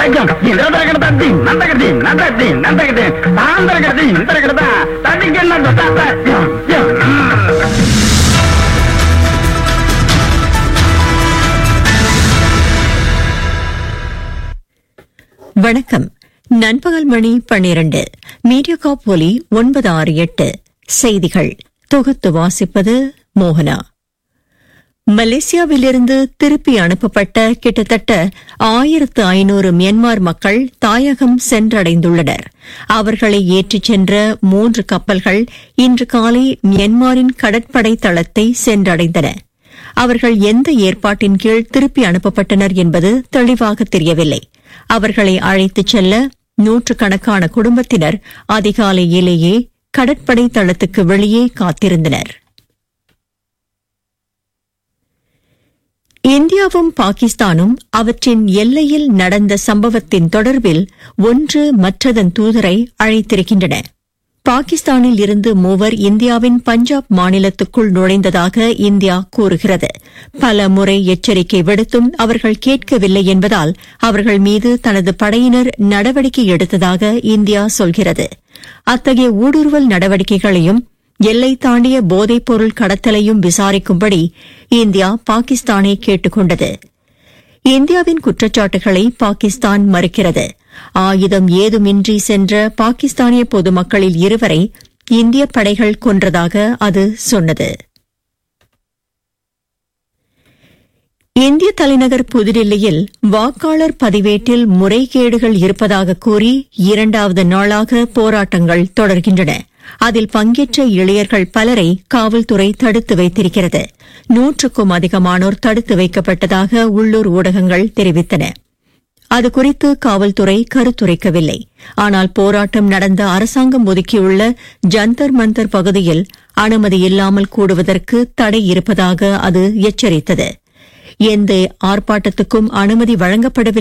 தைக்கும் இந்த தரகட தத்தி நந்தகதி நந்தகதி நந்தகதி தாந்தரகதி இந்த தரகட தட்டிக்கு என்ன தாத்தா வணக்கம் நண்பகல் மணி பன்னிரண்டு மீடியாகாப் ஒலி ஒன்பது ஆறு எட்டு செய்திகள் தொகுத்து வாசிப்பது மோகனா மலேசியாவிலிருந்து திருப்பி அனுப்பப்பட்ட கிட்டத்தட்ட ஆயிரத்து ஐநூறு மியான்மர் மக்கள் தாயகம் சென்றடைந்துள்ளனர் அவர்களை ஏற்றிச் சென்ற மூன்று கப்பல்கள் இன்று காலை மியான்மரின் கடற்படை தளத்தை சென்றடைந்தன அவர்கள் எந்த ஏற்பாட்டின் கீழ் திருப்பி அனுப்பப்பட்டனர் என்பது தெளிவாக தெரியவில்லை அவர்களை அழைத்துச் செல்ல நூற்றுக்கணக்கான குடும்பத்தினர் அதிகாலையிலேயே கடற்படை தளத்துக்கு வெளியே காத்திருந்தனர் இந்தியாவும் பாகிஸ்தானும் அவற்றின் எல்லையில் நடந்த சம்பவத்தின் தொடர்பில் ஒன்று மற்றதன் தூதரை அழைத்திருக்கின்றன பாகிஸ்தானில் இருந்து மூவர் இந்தியாவின் பஞ்சாப் மாநிலத்துக்குள் நுழைந்ததாக இந்தியா கூறுகிறது பல முறை எச்சரிக்கை விடுத்தும் அவர்கள் கேட்கவில்லை என்பதால் அவர்கள் மீது தனது படையினர் நடவடிக்கை எடுத்ததாக இந்தியா சொல்கிறது அத்தகைய ஊடுருவல் நடவடிக்கைகளையும் எல்லை தாண்டிய போதைப் பொருள் கடத்தலையும் விசாரிக்கும்படி இந்தியா பாகிஸ்தானை கேட்டுக் கொண்டது இந்தியாவின் குற்றச்சாட்டுகளை பாகிஸ்தான் மறுக்கிறது ஆயுதம் ஏதுமின்றி சென்ற பாகிஸ்தானிய பொதுமக்களில் இருவரை இந்திய படைகள் கொன்றதாக அது சொன்னது இந்திய தலைநகர் புதுடில்லியில் வாக்காளர் பதிவேட்டில் முறைகேடுகள் இருப்பதாக கூறி இரண்டாவது நாளாக போராட்டங்கள் தொடர்கின்றன அதில் பங்கேற்ற இளையர்கள் பலரை காவல்துறை தடுத்து வைத்திருக்கிறது நூற்றுக்கும் அதிகமானோர் தடுத்து வைக்கப்பட்டதாக உள்ளூர் ஊடகங்கள் தெரிவித்தன அது குறித்து காவல்துறை கருத்துரைக்கவில்லை ஆனால் போராட்டம் நடந்த அரசாங்கம் ஒதுக்கியுள்ள ஜந்தர் மந்தர் பகுதியில் அனுமதி இல்லாமல் கூடுவதற்கு தடை இருப்பதாக அது எச்சரித்தது எந்த ஆர்ப்பாட்டத்துக்கும் அனுமதி வழங்கப்படவில்லை